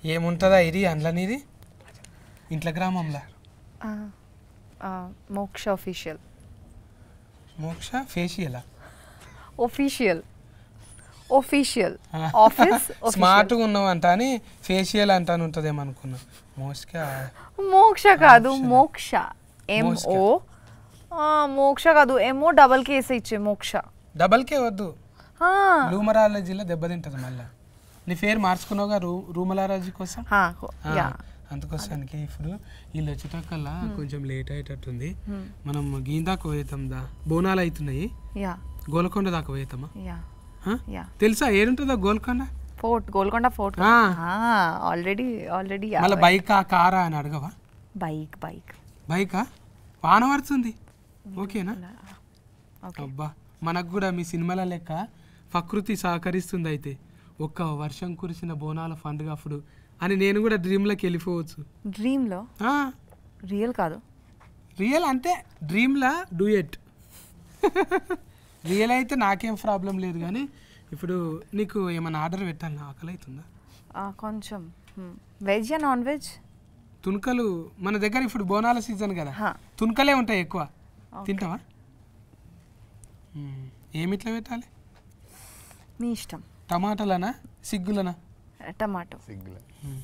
ఏముంటుందా ఇది అండ్లనిది ఇంట్లో గ్రామంలో ఆ, ఆ, మోక్ష ఒఫీషియల్ మోక్ష ఫేషియలా ఒఫీషియల్ ఒఫీషియల్ ఆఫీస్ స్మార్ట్గా ఉన్నావు అంట అని ఫేషియల్ అంటాను ఉంటుందేమో అనుకున్నా మోస్ట్గా మోక్ష కాదు మోక్ష మోక్ష. ఎంఓ మోక్ష కాదు ఎంఓ డబల్ కేస్ ఇచ్చే మోక్ష డబల్కే వద్దు ఆ, రూమరాలజీలో దెబ్బతింటది మళ్ళా నీ పేరు మార్చుకున్నావుగా రూ రూమలాలజీ కోసం హా, ఆ, యా అందుకోసానికి ఇప్పుడు వీళ్ళు వచ్చేటక్కల్లా కొంచెం లేట్ అయ్యేటట్టుంది మనం గీన్ దాకా పోయేతాం దా బోనాలు అవుతున్నాయి యా గోల్కొండ దాకా పోయేతామా యా ఆ? యా తెలుసా ఏడుంటుందా గోల్కొండ ఫోర్ట్ గోల్కొండ ఫోర్ట్ ఆ. ఆల్రెడీ ఆల్రెడీ మళ్ళీ బైకా కారా అని అడగవా బైక్ బైక్ బైకా వాన పడుతుంది ఓకేనా ఓకే అబ్బా మనకు కూడా మీ సినిమాల లెక్క ప్రకృతి సహకరిస్తుంది అయితే ఒక్క వర్షం కురిసిన బోనాల పండుగ అప్పుడు అని నేను కూడా డ్రీమ్లోకి వెళ్ళిపోవచ్చు డ్రీమ్లో ఆ, రియల్ కాదు రియల్ అంటే డ్రీమ్లా డూయెట్ రియల్ అయితే నాకేం ప్రాబ్లం లేదు కానీ ఇప్పుడు నీకు ఏమైనా ఆర్డర్ పెట్టాలి ఆకలి అవుతుందా ఆ, కొంచెం వెజ్ నాన్ వెజ్ తుణుకలు మన దగ్గర ఇప్పుడు బోనాల సీజన్ కదా హా. తుణుకలే ఉంటాయి ఎక్కువ తింటావా మ్మ్. ఏమిట్లా పెట్టాలి మీ ఇష్టం టమాటాలనా సిగ్గులనా టమాటో సిగ్గులే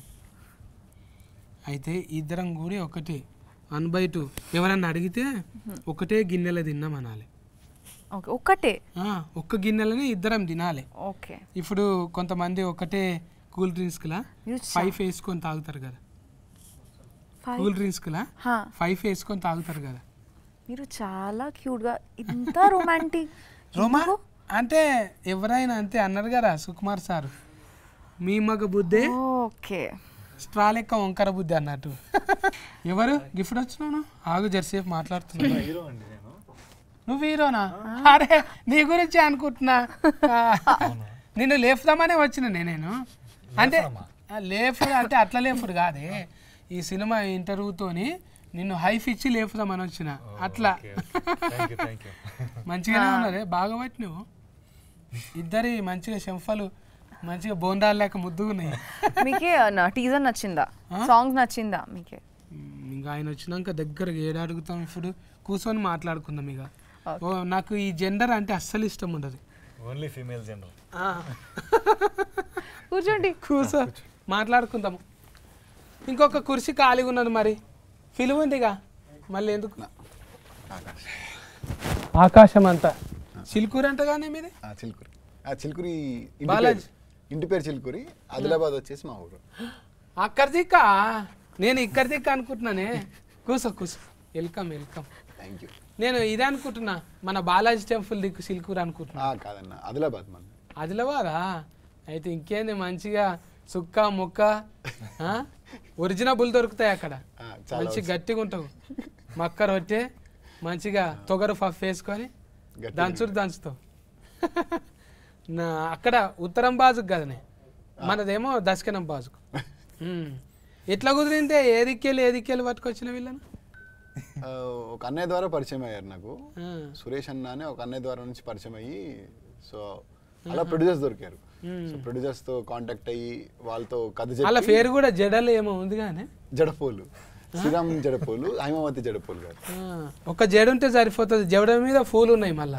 అయితే ఇద్దరం కూడి ఒకటే వన్ బై టూ ఎవరన్నా అడిగితే ఒకటే గిన్నెలో తిన్నాం అనాలి ఓకే ఒక్కటే ఆ, ఒక్క గిన్నెలని ఇద్దరం తినాలి ఓకే ఇప్పుడు కొంతమంది ఒకటే కూల్ డ్రింక్స్లా మీరు ఫైవ్ వేసుకొని తాగుతారు కదా ఫైవ్ కూల్ డ్రింక్స్లా హా, ఫైవ్ వేసుకొని తాగుతారు కదా మీరు చాలా క్యూట్గా ఇంత రొమాంటిక్ రోమా అంటే ఎవరైనా అంతే అన్నారు కదా సుకుమార్ సార్ మీ మగ బుద్ధే ఓకే స్ట్రా లెక్క వంకర బుద్ధి అన్నట్టు ఎవరు గిఫ్ట్ వచ్చినాను ఆగు జర్సేపు మాట్లాడుతున్నా హీరో అండి నేను నువ్వు హీరోనా అరే నీ గురించి అనుకుంటున్నా ఆ, నిన్ను లేపుదామనే వచ్చిన నేను అంటే ఆ, లేపుడు అంటే అట్లా లేపుడు కాదే ఈ సినిమా ఇంటర్వ్యూతోని నిన్ను హైఫ్ ఇచ్చి లేపుదామని వచ్చిన అట్లా థ్యాంక్ యూ థ్యాంక్ యూ మంచిగానే ఉన్నదే బాగా పట్టి నువ్వు ఇద్దరి మంచిగా చెంఫలు మంచిగా బోండాలు లేక ముద్దుగున్నాయి మీకే టీజర్ నచ్చిందా సాంగ్ నచ్చిందా మీకే ఉమ్, ఇంకా ఆయన వచ్చినాక దగ్గరగా ఏడు అడుగుతాం ఇప్పుడు కూర్చొని మాట్లాడుకుందాం ఇక ఓ నాకు ఈ జెండర్ అంటే అస్సలు ఇష్టం ఉండదు ఓన్లీ ఫీమేల్ జనరల్ కూర్చోండి కూర్చో మాట్లాడుకుందాము ఇంకొక కుర్చీ ఖాళీగా ఉన్నది మరి పిలువండిగా మళ్ళీ ఎందుకు ఆకాశం అంతా సిల్కూర్ అంట కానీ మీది ఆ, చిలుకూరి ఆ చిలుకూరి ఇంటి బాలాజీ. పేరు ఇంటి పేరు చిలుకూరి ఆదిలాబాద్ వచ్చేసి మా ఊరు అక్కడ దిక్క నేను ఇక్కడ దిక్క అనుకుంటున్నానే కూర్చో కూర్చో వెల్కమ్ వెల్కమ్ థ్యాంక్ యూ నేను ఇదే అనుకుంటున్నా మన బాలాజీ టెంపుల్ దిక్కు సిల్కూర్ అనుకుంటున్నా కాదన్న ఆదిలాబాద్ మన ఆదిలాబాదా అయితే ఇంకేంది మంచిగా సుక్క ముక్క ఆ? ఒరిజినబుల్ దొరుకుతాయి అక్కడ ఆ, చాలా మంచి గట్టిగా ఉంటావు మక్క రొట్టె మంచిగా తొగరు పఫ్ వేసుకొని గట్టిగా దంచుడు దంచుతావు నా అక్కడ ఉత్తరం బాజుకు కదనే మనదేమో దశకనం బాజుకు ఉమ్. ఎట్లా కుదిరిందే ఏ దిక్కెళ్ళి ఏ దిక్కెళ్ళి పట్టుకొచ్చిన వీళ్ళను ఆ, ఒక అన్నయ్య ద్వారా పరిచయం అయ్యారు నాకు ఆ. సురేష్ అన్న అని ఒక అన్నయ్య ద్వారా నుంచి పరిచయం అయ్యి సో అలా ప్రొడ్యూసర్స్ దొరికారు సో ప్రొడ్యూసర్స్ తో కాంటాక్ట్ అయ్యి వాళ్ళతో కథ వాళ్ళ చెప్పి పేరు కూడా జడలు ఏమో ఉంది కానీ జడపోలు శ్రీరామ్ జడపోలు హైమావతి జడపోలు గారు ఆ, ఒక జడ ఉంటే సరిపోతుంది జడ మీద పూలు ఉన్నాయి మళ్ళా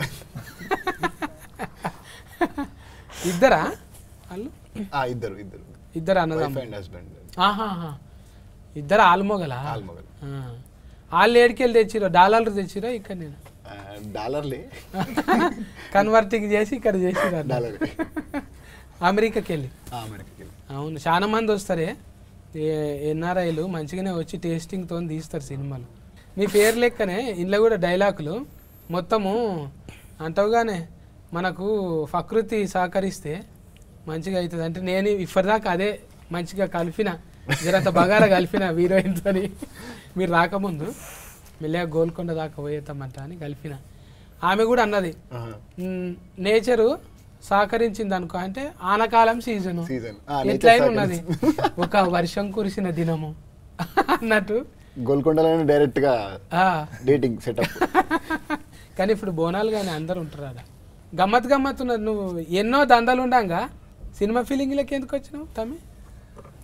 ఇద్దరా వాళ్ళు ఆ, ఇద్దరు ఇద్దరు ఇద్దరు వైఫ్ అన్నదమ్ములు అండ్ హస్బెండ్ ఆహాహా. ఇద్దరు ఆల్మోగలా ఆల్మగల్ ఆ. వాళ్ళు ఏడికెళ్ళి తెచ్చిరో డాలర్లు తెచ్చిరో ఇక్కడ నేను డాలర్లే కన్వర్టింగ్ చేసి ఇక్కడ చేసిరు డాలర్ అమెరికాకి వెళ్ళి అమెరికాకి వెళ్ళి. అవును చాలా మంది వస్తారే ఎన్ఆర్ఐలు మంచిగానే వచ్చి టేస్టింగ్తో తీస్తారు సినిమాలు మీ పేరు లెక్కనే ఇంట్లో కూడా డైలాగులు మొత్తము అంటావుగానే మనకు ప్రకృతి సహకరిస్తే మంచిగా అవుతుంది అంటే నేను ఇప్పటిదాకా అదే మంచిగా కలిపిన జరంత బగారా కలిపిన హీరోయిన్తో మీరు రాకముందు మెల్లగా గోల్కొండ దాకా పోయేతామంట అని కలిపిన ఆమె కూడా అన్నది ఆహా. నేచరు సహకరించింది అనుకో అంటే ఆనకాలం సీజను Season. ఆ, nature ఎట్లయినా ఉన్నది సహకరించింది. ఒక వర్షం కురిసిన దినము అన్నట్టు గోల్కొండలోనే డైరెక్ట్ గా ఆ, డేటింగ్ సెటప్ కానీ ఇప్పుడు బోనాలు కానీ అందరు ఉంటారు ఆడ గమ్మత్ గమ్మత్ ఉన్నది నువ్వు ఎన్నో దందాలు ఉండంగా సినిమా ఫీలింగ్లకి ఎందుకు వచ్చినావు తమ్మి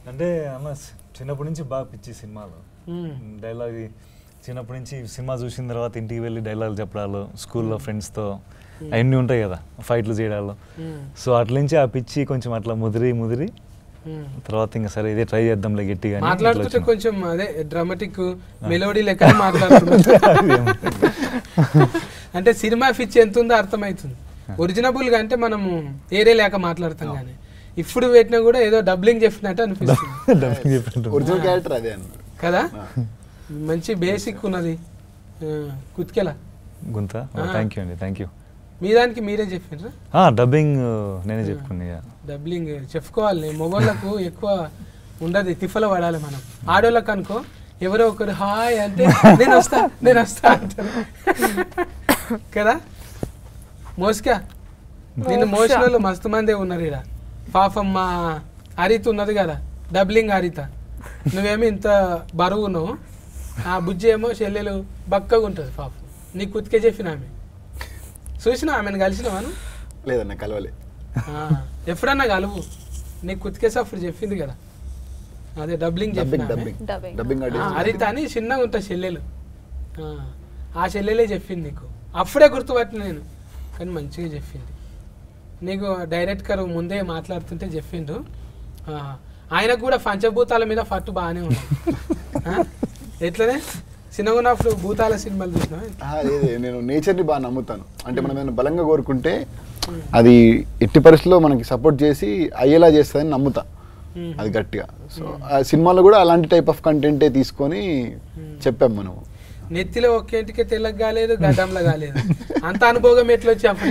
అంటే అన్న చి- చిన్నప్పటి నుంచి బాగా పిచ్చి సినిమాలు మ్మ్. డైలాగ్ చిన్నప్పటి నుంచి సినిమా చూసిన తర్వాత ఇంటికి వెళ్ళి డైలాగ్ చెప్పడాలు స్కూల్లో ఫ్రెండ్స్తో అవన్నీ ఉంటాయి కదా ఫైట్లు చేయడాలు మ్మ్. సో అట్ల నుంచి ఆ పిచ్చి కొంచెం అట్లా ముదిరి ముదిరి మ్మ్. తర్వాత ఇంకా సరే ఇదే ట్రై చేద్దాంలే గట్టిగా అని ఇట్లా మాట్లాడుతుంటే వచ్చిన. కొంచెం అదే డ్రామాటిక్ మెలోడీ లెక్క మాట్లాడుతున్నాం అంటే సినిమా పిచ్ ఎంత ఉందో అర్థమవుతుంది ఒరిజినబుల్ గా అంటే మనము ఏరే లేక మాట్లాడతాం కానీ ఇప్పుడు పెట్టినా కూడా ఏదో డబ్లింగ్ చెప్పినట్టు అనిపిస్తుంది డబ్బింగ్ చెప్పినట్టు. ఒరిజినల్ క్యారెక్టర్ అదే అన్నారు కదా మంచి బేసిక్ ఉన్నది ఆ, కుతికెలా గుంత ఆ. థ్యాంక్ యూ అండి థ్యాంక్ యూ మీ దానికి మీరే చెప్పినరా డబ్బింగ్ నేనే చెప్పుకున్నా ఇక. డబ్లింగ్ చెప్పుకోవాలి మొగోళ్ళకు ఎక్కువ ఉండదు తిఫల పడాలి మనం ఆడోళ్ళకు అనుకో ఎవరో ఒకరు హాయ్ అంటే నేను వస్తా నేను వస్తా అంటారు కదా మోస్కా నిన్ను మోక్ష. మోసిన వాళ్ళు మస్తు మందే ఉన్నారు ఇక్కడ పాపం మా హరిత ఉన్నది కదా డబ్లింగ్ హరిత నువ్వేమో ఇంత బరువు ఉన్నావు ఆ బుజ్జి ఏమో చెల్లెలు బక్కగా ఉంటుంది పాపం నీకు కుతికే చెప్పిన ఆమె చూసినా ఆమెను కలిసినావాను లేదన్న కలవలే ఆ, ఎప్పుడన్నా కలువు నీకు కుతికేసి అప్పుడు చెప్పింది కదా అదే డబ్లింగ్ డబ్బింగ్ చెప్పిన డబ్బింగ్ Dubbing. డబ్బింగ్ హరిత అని చిన్నగా ఉంటా చెల్లెలు ఆ, ఆ చెల్లెలే చెప్పింది నీకు అప్పుడే గుర్తుపట్టిన నేను కానీ మంచిగా చెప్పింది నీకు డైరెక్ట్ గారు ముందే మాట్లాడుతుంటే చెప్పిండు ఆ, ఆయనకు కూడా పంచభూతాల మీద ఫట్టు బాగానే ఉంది ఆ, ఎట్లనే చిన్నగా ఉన్నప్పుడు భూతాల సినిమాలు చూసినా లేదు నేను నేచర్ని బాగా నమ్ముతాను అంటే మనం ఏమైనా బలంగా కోరుకుంటే అది ఎట్టి పరిస్థితుల్లో మనకి సపోర్ట్ చేసి అయ్యేలా చేస్తుందని నమ్ముతా మ్మ్. అది గట్టిగా సో ఆ సినిమాలో కూడా అలాంటి టైప్ ఆఫ్ కంటెంటే తీసుకొని చెప్పాం మనం నెత్తిలో ఒక్కేంటికే తెల్లగా కాలేదు గడ్డంలో కాలేదు అంత అనుభవం ఎట్లా వచ్చి అప్పుడే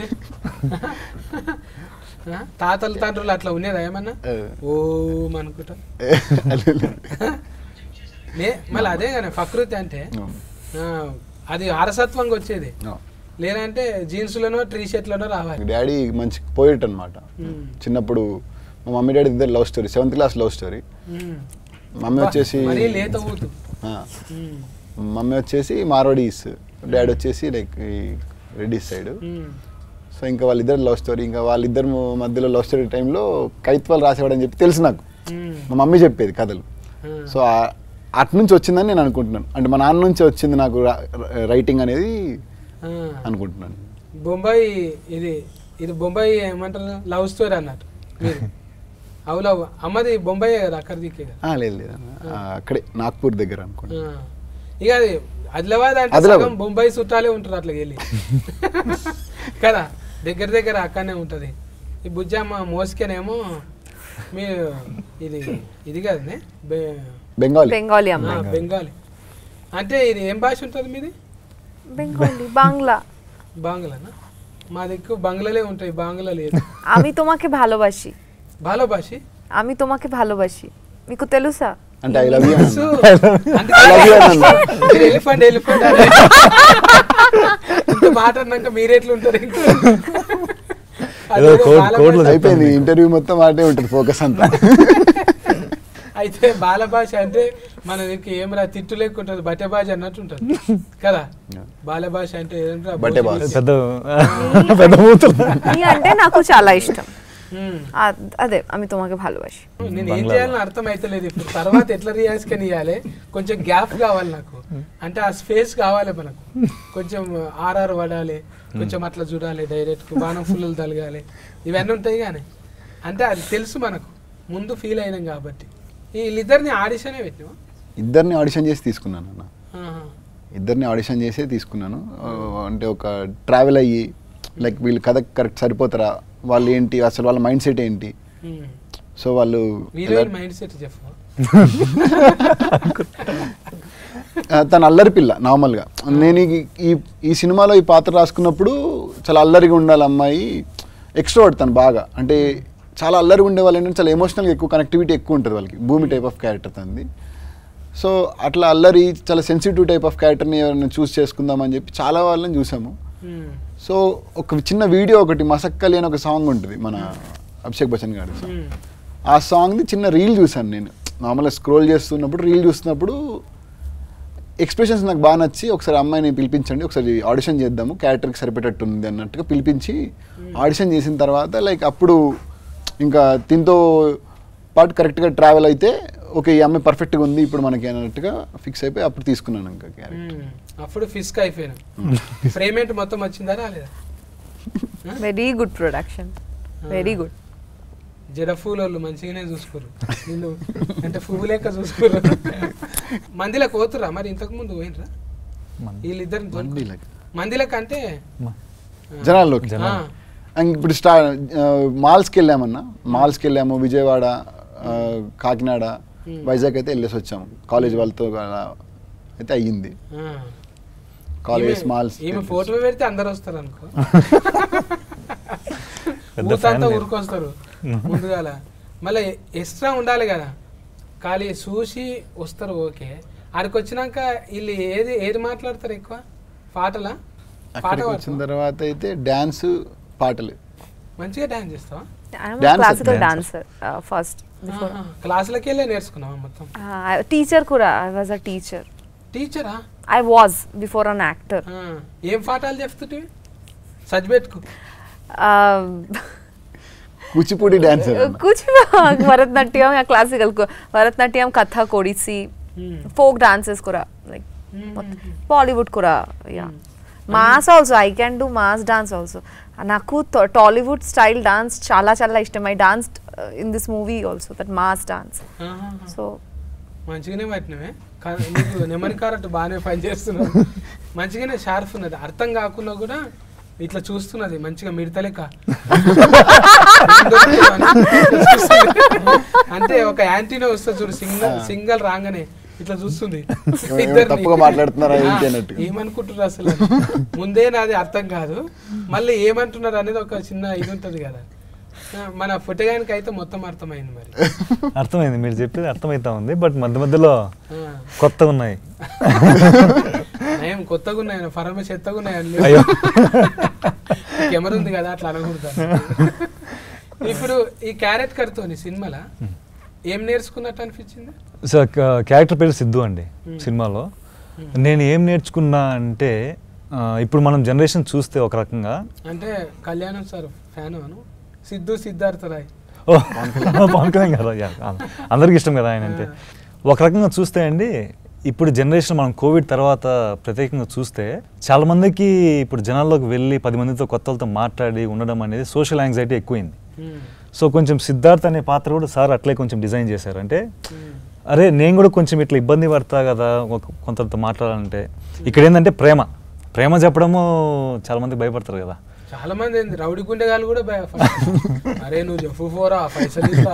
ఆ? తాతల తండ్రులు అట్లా ఉండేదా ఏమన్నా ఏ. ఓ అనుకుంటా అది నే మళ్ళీ అదే కానీ ప్రకృతి అంటే ఆ, అది అరసత్వంగా వచ్చేది లేదంటే జీన్స్లోనో టీ షర్ట్లోనో రావాలి డాడీ మంచి పోయిట్ అనమాట మ్మ్. చిన్నప్పుడు మా మమ్మీ డాడీ ఇద్దరు love story seventh class love story ఉమ్. మమ్మీ వచ్చేసి మరీ లేత ఊతు ఆ, ఉమ్. మమ్మీ వచ్చేసి మార్వాడీస్ డాడీ వచ్చేసి లైక్ ఈ రెడ్డిస్ సైడ్ ఉమ్. సో ఇంకా వాళ్ళిద్దరు లవ్ స్టోరీ ఇంకా వాళ్ళిద్దరు మధ్యలో లవ్ స్టోరీ టైంలో కైత్వాలు రాసేవాడని చెప్పి తెలుసు నాకు ఉమ్. మా మమ్మీ చెప్పేది కథలు ఆ. సో ఆ- అటు నుంచి వచ్చిందని నేను అనుకుంటున్నాను అంటే మా నాన్న నుంచి వచ్చింది నాకు రా- రైటింగ్ అనేది ఆ. అనుకుంటున్నాను బొంబాయి ఇది ఇది బొంబాయి ఏమంటారు లవ్ స్టోరీ అన్నట్టు మీరు అవు లవ్ అమ్మది బొంబాయి కదా అక్కడ దిక్కే కదా ఆ, లేదు లేదు అన్న. ఆ, అక్కడే నాగ్పూర్ దగ్గర అనుకుంటా ఆ. ఇక అది ఆదిలాబాద్ అంటే ఆదిలాబాద్. సగం బొంబాయి చుట్టాలే ఉంటారు అట్లా వెళ్ళి కదా దగ్గర దగ్గర అక్కడనే ఉంటది ఈ బుజ్జమ్మ మోసుకేనేమో మీరు ఇది ఇది కదనే బె- బెంగాలీ బెంగాలీ ఆ, అమ్మాయి బెంగాలీ అంటే ఇది ఏం భాష ఉంటుంది మీది బెంగాలీ বাংলা బాంగ్లానా మా దిక్కు బంగ్లాలే ఉంటాయి బాంగ్లా లేదు আমি তোমাকে ভালোবাসি బాలో భాష আমি তোমাকে ভালোবাসি మీకు తెలుసా అంటే ఐ లవ్ యూ తెలుసు. అందుకే I love you అని అన్నా. మీరు ఎలిఫెంట్ ఎలిఫెంట్ అని. ఇంత మాట అన్నాక మీరెట్లుంటారు ఇంకా ఏదో అదేదో code- బాల code లో భాష. అయిపోయింది ఇంటర్వ్యూ మొత్తం ఆటే ఉంటుంది ఫోకస్ అంతా అయితే బాల భాష అంటే మన దగ్గర ఏం రా తిట్టు లేకుంటుంది బట్టె భాష అన్నట్టు ఉంటుంది కదా బాల భాష అంటే ఏంట్రా బట్టె బోసి భాష. గీసి. పెద్ద పెద్ద మూతులు మీ అంటే నాకు చాలా ఇష్టం ఉమ్. ఆ- అదే আমি তোমাকে ভালোবাসি నేను ఏం చేయాలని అర్థం అవుతలేదు ఇప్పుడు తర్వాత ఎట్లా రియాజ్ కని ఇవ్వాలి కొంచెం గ్యాప్ కావాలి నాకు అంటే ఆ స్పేస్ కావాలి మనకు కొంచెం ఆర్ఆర్ పడాలి కొంచెం అట్లా చూడాలి డైరెక్ట్ బాణం ఫుల్లు తలగాలి ఇవన్నీ ఉంటాయి కానీ అంటే అది తెలుసు మనకు ముందు ఫీల్ అయినాం కాబట్టి ఈ వీళ్ళిద్దరిని ఆడిషనే పెట్టినావా ఇద్దరిని ఆడిషన్ చేసి తీసుకున్నాను అన్న ఆహా. ఇద్దరిని ఆడిషన్ చేసే తీసుకున్నాను ఆ, అంటే ఒక ట్రావెల్ అయ్యి లైక్ వీళ్ళు కథ కరెక్ట్ సరిపోతారా వాళ్ళు ఏంటి అసలు వాళ్ళ మైండ్ సెట్ ఏంటి ఉమ్. సో వాళ్ళు హీరోయిన్ మైండ్ సెట్ చెప్పు ఆ, తను అల్లరి పిల్ల నార్మల్గా నేను ఈ- ఈ ఈ సినిమాలో ఈ పాత్ర రాసుకున్నప్పుడు చాలా అల్లరిగా ఉండాలి అమ్మాయి ఎక్స్ట్రోవర్ట్ తను బాగా అంటే చాలా అల్లరిగా ఉండే వాళ్ళు ఏంటంటే చాలా ఎమోషనల్గా ఎక్కువ కనెక్టివిటీ ఎక్కువ ఉంటుంది వాళ్ళకి భూమి టైప్ ఆఫ్ క్యారెక్టర్ తనది సో అట్లా అల్లరి చాలా సెన్సిటివ్ టైప్ ఆఫ్ క్యారెక్టర్ని ఎవరైనా చూస్ చేసుకుందామని చెప్పి చాలా వాళ్ళని చూసాము ఉమ్. సో ఒక చిన్న వీడియో ఒకటి మసక్కలి అని ఒక సాంగ్ ఉంటుంది మన అభిషేక్ బచ్చన్ గారి సాంగ్ ఉమ్. ఆ సాంగ్ది చిన్న రీల్ చూసాను నేను నార్మల్గా స్క్రోల్ చేస్తున్నప్పుడు రీల్ చూస్తున్నప్పుడు ఎక్స్ప్రెషన్స్ నాకు బాగా నచ్చి ఒకసారి అమ్మాయిని పిలిపించండి ఒకసారి ఆడిషన్ చేద్దాము క్యారెక్టర్కి సరిపెట్టట్టు ఉంది అన్నట్టుగా పిలిపించి ఆడిషన్ చేసిన తర్వాత లైక్ అప్పుడు ఇంకా తింతో పాటు కరెక్ట్గా ట్రావెల్ అయితే ఓకే ఈ అమ్మాయి పర్ఫెక్ట్గా ఉంది ఇప్పుడు మనకి అన్నట్టుగా ఫిక్స్ అయిపోయి అప్పుడు తీసుకున్నాను ఇంకా క్యారెక్టర్ మ్మ్. అప్పుడు ఫిస్క్ అయిపోయాను ఫ్రేమెంట్ మొత్తం వచ్చిందా రాలేదా very good production very good జడ పూలోళ్ళు మంచిగానే చూసుకోరు నిన్ను అంటే పువ్వు లెక్క చూసుకోరు మందిలో కోతురా మరి ఇంతకు ముందు పోయినరా మన- వీళ్ళిద్దరిని తోలుకు- మందిలోకి. మందిలోకి అంటే మ- జనాల్లోకి ఆ, అండ్ ఇప్పుడు స్టా మాల్స్కి వెళ్ళామన్నా మాల్స్కి వెళ్ళాము విజయవాడ ఆ, కాకినాడ వైజాగ్ అయితే వెళ్ళేసి వచ్చాము కాలేజ్ వాళ్ళతో అలా అయితే అయ్యింది ఆ. కాలేజ్ ఈమె- మాల్స్ ఈమె ఫోటో పెడితే అందరు వస్తారు అనుకో పెద్ద ఊతంతా fan మీరు. ఊరుకొస్తారు ముందుగాల మళ్ళీ ఎక్స్ట్రా ఉండాలి కదా ఖాళీ చూసి వస్తారు ఓకే ఆడికి వచ్చినాక వీళ్ళు ఏది ఏది మాట్లాడతారు ఎక్కువ పాటలా పాట అక్కడికి వచ్చిన పాడతావా? తర్వాత అయితే డ్యాన్స్ పాటలు మంచిగా డాన్స్ చేస్తావా Dancer, classical dancer. Dancer first ఆహా. క్లాసులకి వెళ్ళే నేర్చుకున్నావా మొత్తం టీచర్ కూడా ఐ వాజ్ అ టీచర్ టీచరా I was before an actor ఆ. ఏం పాఠాలు చెప్తుంటివి సజ్బెట్టుకు కూచిపూడి డ్యాన్స్ कुछ భరతనాట్యం या classical Bharatanatyam Kathak Odissi folk dances కూడా లైక్ బాలీవుడ్ కూడా yeah mass also I can do mass dance also నాకు టాలీవుడ్ స్టైల్ డాన్స్ చాలా చాలా ఇష్టం I dance in this movie also that mass dance so మంచిగానే పట్టినవే కా- నీకు నెమరి కారట్ బాగానే పని చేస్తున్నావు మంచిగానే షార్ప్ ఉన్నది అర్థం కాకుండా కూడా ఇట్లా చూస్తున్నది మంచిగా మిడత లెక్క అంటే ఒక యాంటీనా వస్తుంది చూడు సింగల్ సింగల్ రాగానే ఇట్లా చూస్తుంది ఏమో ఇద్దరిని. తప్పుగా మాట్లాడుతున్నారా ఆ, ఏంటి అన్నట్టుగా. ఏమనుకుంటున్నారు అసలు అని. ముందే నాది అర్థం కాదు మళ్ళీ ఏమంటున్నారు అనేది ఒక చిన్న ఇది ఉంటది కదా ఆ, మన పుట్టగానికి అయితే మొత్తం అర్థమైంది మరి అర్థమైంది మీరు చెప్పేది అర్థమవుతా ఉంది బట్ మధ్య మధ్యలో ఆ. కొత్తగా ఉన్నాయి నయం కొత్తగా ఉన్నాయి ఫరమ చెత్తగా ఉన్నాయి అన్ని అయ్యో కెమెరా ఉంది కదా అట్లా అనకూడదు ఇప్పుడు ఈ క్యారెట్ కర్తోని సినిమాలో ఏం నేర్చుకున్నట్టు అనిపించింది సో క్యారెక్టర్ పేరు సిద్ధు అండి సినిమాలో నేను ఏం నేర్చుకున్నా అంటే ఆ, ఇప్పుడు మనం జనరేషన్ చూస్తే ఒక రకంగా అంటే కళ్యాణం సార్ ఫ్యాన్ అను సిద్ధు సిద్ధార్థ రాయ్ ఓ పవన్ కళ్యాణ్ గారు యా, అందరికీ ఇష్టం కదా ఆయన అంటే ఒక రకంగా చూస్తే అండి ఇప్పుడు జనరేషన్ మనం కోవిడ్ తర్వాత ప్రత్యేకంగా చూస్తే చాలా మందికి ఇప్పుడు జనాల్లోకి వెళ్ళి పది మందితో కొత్త వాళ్ళతో మాట్లాడి ఉండడం అనేది సోషల్ యాంగ్జైటీ ఎక్కువైంది ఉమ్, సో కొంచెం సిద్ధార్థ్ అనే పాత్ర కూడా సార్ అట్లే కొంచెం డిజైన్ చేశారు అంటే ఉమ్, అరే నేను కూడా కొంచెం ఇట్లా ఇబ్బంది పడతా కదా ఒక- కొంతతో మాట్లాడాలంటే ఇక్కడ ఏంటంటే ప్రేమ ప్రేమ చెప్పడము చాలా మంది భయపడతారు కదా చాలా మంది ఏంది రౌడీ గుండెగాళ్ళు కూడా భయ- అరే నువ్వు చెప్పు పోరా పైసలు ఇస్తా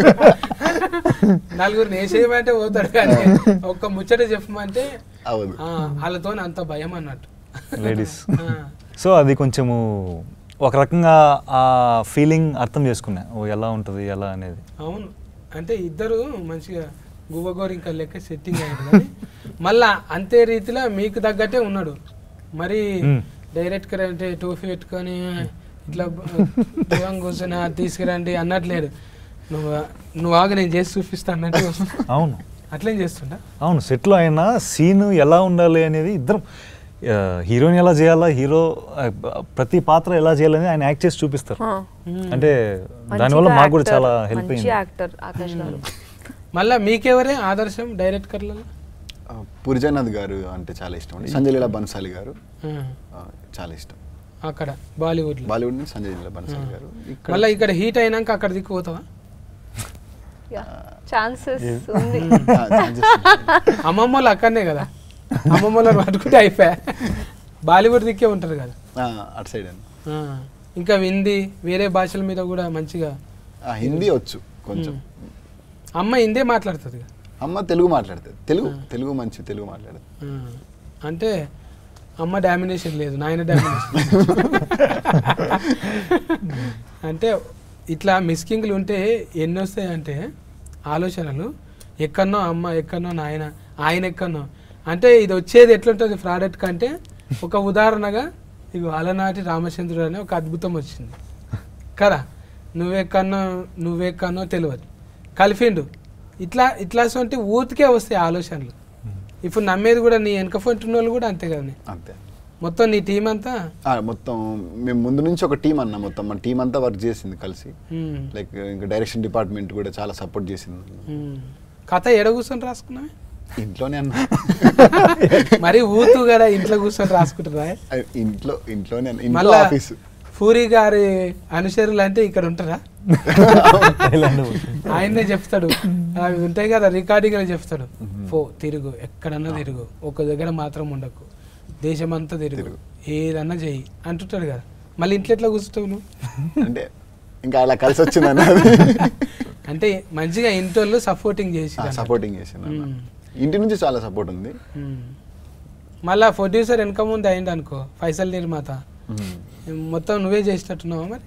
నలుగురు నేసేయమంటే పోతాడు కానీ ఒక్క ముచ్చట చెప్పమంటే అవదు ఆ, వాళ్ళతో అంత భయం అన్నట్టు లేడీస్ ఆ, సో అది కొంచెము ఒక రకంగా ఆ ఫీలింగ్ అర్థం చేసుకున్నా ఓ ఎలా ఉంటుంది ఎలా అనేది అవును అంటే ఇద్దరు మంచిగా గువ్వగోరింక లెక్క సెట్టింగ్ అయ్యారు కానీ మళ్ళా అంతే రీతిలో మీకు తగ్గట్టే ఉన్నాడు మరి మ్మ్. డైరెక్ట్ గా అంటే టోఫీ పెట్టుకొని ఇట్లా దూరం కూర్చొని "ఆ, తీసుకురండి అన్నట్లేదు నువ్వు నువ్వు ఆగు నేను చేసి చూపిస్తా అన్నట్టు వస్తుంది. అవును అట్లేం చేస్తుండా అవును సెట్లో అయినా సీన్ ఎలా ఉండాలి అనేది ఇద్దరం హీరోని ఎలా చేయాలా హీరో ప్రతి పాత్ర ఎలా చేయాలని ఆయన యాక్ట్ చేసి చూపిస్తారు అంటే దానివల్ల మాకు కూడా చాలా హెల్ప్ మంచి అయింది యాక్టర్ ఆకాష్ గారు మళ్ళా మీకెవరే ఆదర్శం డైరెక్టర్లలో ఆ, పూరి జగన్నాథ్ గారు అంటే చాలా ఇష్టం అండి సంజయ్ లీలా బన్సాలి గారు ఆ, చాలా ఇష్టం అక్కడ బాలీవుడ్ లో బాలీవుడ్ నుంచి సంజయ్ లీలా బన్సాలి గారు ఇక్కడ మళ్ళీ ఇక్కడ హీట్ అయినాక అక్కడ దిక్కు పోతావా ఛాన్సెస్ ఉంది ఆ, chances ఉన్నాయి. అమ్మమ్మలు అక్కడనే కదా అమ్మమ్మలను పట్టుకుంటే అయిపోయా బాలీవుడ్ దిక్కే ఉంటారు కదా ఆ, అటు సైడ్ అండి ఆ, ఇంకా హిందీ వేరే భాషల మీద కూడా మంచిగా ఆ, హిందీ వచ్చు కొంచెం అమ్మ హిందే మాట్లాడుతుంది కదా అమ్మ తెలుగు మాట్లాడుతుంది తెలుగు తెలుగు మంచి తెలుగు మాట్లాడుతుంది ఆ, అంటే అమ్మ డామినేషన్ లేదు నాయన డామినేషన్ అంటే ఇట్లా మిస్కింగ్లు ఉంటే ఎన్ని వస్తాయి అంటే ఆలోచనలు ఎక్కడనో అమ్మ ఎక్కడనో నాయన ఆయన ఎక్కడనో అంటే ఇది వచ్చేది ఎట్లుంటుంది ప్రోడక్ట్ కంటే ఒక ఉదాహరణగా ఇగో అలనాటి రామచంద్రుడు అనే ఒక అద్భుతం వచ్చింది కదా నువ్వెక్కడనో నువ్వెక్కడనో తెలియదు కలిపిండు ఇట్లా ఇట్లా సొంటి ఊతికే వస్తాయి ఆలోచనలు ఇప్పుడు నమ్మేది కూడా నీ వెనక ఫోన్ వాళ్ళు కూడా అంతే కదా అంతే మొత్తం నీ టీం అంతా ఆ, మొత్తం మేము ముందు నుంచి ఒక టీం అన్న మొత్తం మన టీం అంతా వర్క్ చేసింది కలిసి ఉమ్, లైక్ ఇంకా డైరెక్షన్ డిపార్ట్మెంట్ కూడా చాలా సపోర్ట్ చేసింది ఉమ్. కథ ఎడ కూర్చొని రాసుకున్నావే ఇంట్లోనే అన్న మరి ఊతు కదా ఇంట్లో కూర్చొని రాసుకుంటారా ఆ, ఇంట్లో ఇంట్లోనే అన్న ఇంట్లో మళ్ళా ఆఫీస్ పూరి గారి అనుచరులు అంటే ఇక్కడ ఉంటారా థాయిలాండ్ ఆయన్నే చెప్తాడు అవి ఉంటాయి కదా రికార్డింగ్ చెప్తాడు పో తిరుగు ఎక్కడన్నా తిరుగు ఒక దగ్గర మాత్రం ఉండకు దేశమంతా తిరుగు ఏదన్నా చెయ్యి అంటుంటాడు కదా మళ్ళీ ఇంట్లో ఎట్లా కూర్చుంటావు నువ్వు అంటే ఇంకా అలా కలిసి వచ్చింది అన్న అంటే మంచిగా ఇంట్లో సపోర్టింగ్ చేసి సపోర్టింగ్ చేసింది అన్న. మ్మ్. ఇంటి నుంచి చాలా సపోర్ట్ ఉంది మళ్ళా ప్రొడ్యూసర్ వెనక ముందు అయింది అనుకో ఫైసల్ నిర్మాత మ్మ్. మొత్తం నువ్వే చేసేటట్టున్నావా మరి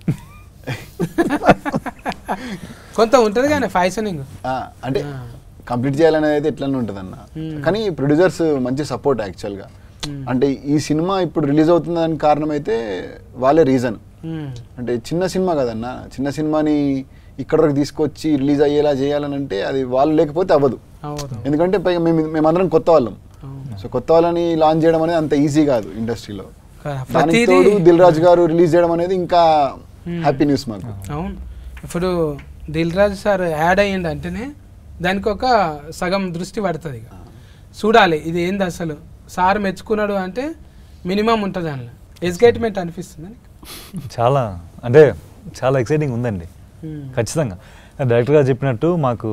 కొంత ఉంటుంది కానీ ఫైసనింగ్ ఆ, అంటే ఆ. కంప్లీట్ చేయాలనేది అయితే ఎట్లనే ఉంటుంది అన్న మ్మ్. కానీ ప్రొడ్యూసర్స్ మంచి సపోర్ట్ యాక్చువల్గా అంటే ఈ సినిమా ఇప్పుడు రిలీజ్ అవుతుందని కారణం అయితే వాళ్ళే రీజన్ అంటే చిన్న సినిమా కదన్న చిన్న సినిమాని ఇక్కడ వరకు తీసుకొచ్చి రిలీజ్ అయ్యేలా చేయాలని అంటే అది వాళ్ళు లేకపోతే అవ్వదు అవును ఎందుకంటే పైగా మేము మేమందరం కొత్త వాళ్ళం అవును. సో కొత్త వాళ్ళని లాంచ్ చేయడం అనేది అంత ఈజీ కాదు ఇండస్ట్రీలో కదా, దానికి ప్రతిదీ తోడు దిల్ రాజు గారు రిలీజ్ చేయడం అనేది ఇంకా హ్యాపీ న్యూస్ మాకు అవును ఇప్పుడు దిల్ రాజు సార్ యాడ్ అయ్యింది అంటేనే దానికి ఒక సగం దృష్టి పడుతుంది ఇక చూడాలి ఇది ఏంది అసలు సార్ మెచ్చుకున్నాడు అంటే మినిమం ఉంటుంది అందులో ఎడ్యుకేట్మెంట్ అనిపిస్తుంది చాలా అంటే చాలా ఎక్సైటింగ్ ఉందండి ఖచ్చితంగా డైరెక్టర్ గారు చెప్పినట్టు మాకు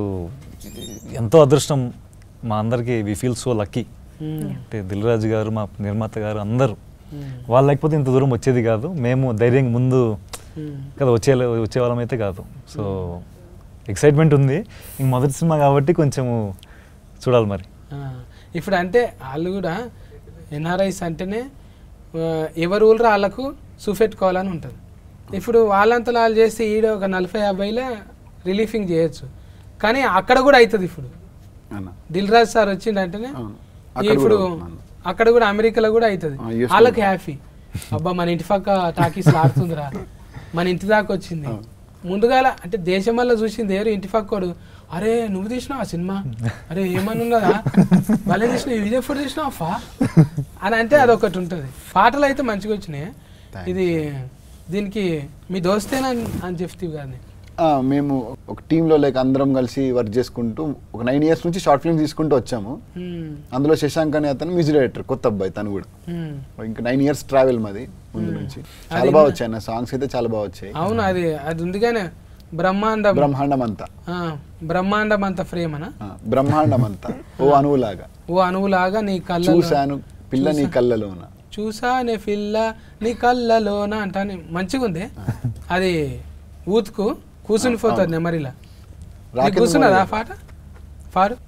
ఎంతో అదృష్టం మా అందరికీ వి ఫీల్ సో లక్కీ అంటే దిల్ రాజు గారు మా నిర్మాత గారు అందరూ వాళ్ళు లేకపోతే ఇంత దూరం వచ్చేది కాదు మేము ధైర్యంగా ముందు కదా వచ్చే వచ్చే వాళ్ళం అయితే కాదు సో ఎక్సైట్మెంట్ ఉంది ఇంక మొదటి సినిమా కాబట్టి కొంచెము చూడాలి మరి ఇప్పుడు అంటే వాళ్ళు కూడా ఎన్ఆర్ఐస్ అంటేనే ఆ, ఎవరు ఊళ్ళో వాళ్ళకు చూపెట్టుకోవాలని ఉంటుంది ఇప్పుడు వాళ్ళంతా వాళ్ళు చేస్తే ఈడ ఒక నలభై యాభైలో రిలీఫింగ్ చేయొచ్చు కానీ అక్కడ కూడా అవుతుంది ఇప్పుడు అన్న దిల్ రాజు సార్ వచ్చిండంటేనే అవును. ఈ అక్కడ ఇప్పుడు కూడా అవును. అక్కడ కూడా అమెరికాలో కూడా అవుతుంది ఆ, US లో వాళ్ళకి కూడా. హ్యాపీ అబ్బా మన ఇంటి పక్క టాకీస్ ఆడుతుందిరా మన ఇంటి దాకా వచ్చింది ముందుగాల అంటే దేశం వల్ల చూసింది ఏరు ఇంటి పక్కోడు అరే నువ్వు తీసినావు ఆ సినిమా అరే ఏమని ఉన్నదా వాళ్ళే తీసినావు ఇది ఎప్పుడు తీసినావు ఫా అని అంటే అదొకటి ఉంటుంది పాటలు అయితే మంచిగా వచ్చినాయి Thanks. ఇది దీనికి మీ దోస్తేనా అని- అని చెప్తీవి కానీ ఆ, మేము ఒక టీంలో లైక్ అందరం కలిసి వర్క్ చేసుకుంటూ ఒక నైన్ ఇయర్స్ నుంచి షార్ట్ ఫిల్మ్స్ తీసుకుంటూ వచ్చాము అందులో శశాంక్ అనే అతను మ్యూజిక్ డైరెక్టర్ కొత్త అబ్బాయి తను కూడా ఇంకా నైన్ ఇయర్స్ ట్రావెల్ మాది ముందు నుంచి చాలా అది బాగా మా- వచ్చాయి అన్న సాంగ్స్ అయితే చాలా బాగా వచ్చాయి అవును అది అది ఉంది కానీ బ్రహ్మాండం బ్రహ్మాండం అంతా ఆ, బ్రహ్మాండం అంత ఫ్రేమ్ అనా ఆ, బ్రహ్మాండం అంతా ఓ అణువులాగా ఓ అణువులాగా నీ కళ్ళ చూశాను పిల్ల నీ కళ్ళలోన చూసానే పిల్ల నీ కళ్ళలోన అంటానే మంచిగా ఉంది అది ఊతుకు కూర్చుని పోతుంది నెమరిలా రాకెట్ కూర్చున్నదా మరి. పాట పాడు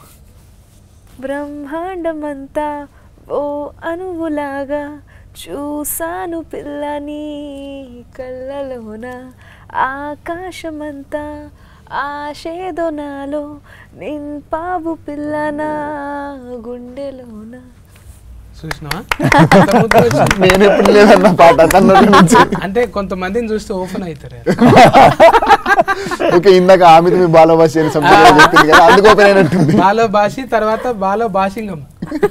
బ్రహ్మాండమంతా ఓ అణువులాగా చూసాను పిల్లని కళ్ళలోన ఆకాశమంతా ఆశేదో నాలో నింపావు పిల్లనా గుండెలోన చూసినావా ఎంత ముద్దు వచ్చింది. నేను ఎప్పుడు లేదన్న పాట తన నోటి నుంచి అంటే కొంతమందిని చూస్తే ఓపెన్ అవుతారు ఓకే ఇందాక ఆమె మీ బాలభాష అని సంబంధం చెప్పింది కదా అందుకు ఓపెన్ అయినట్టుంది బాలో భాషి తర్వాత బాలో భాషింగం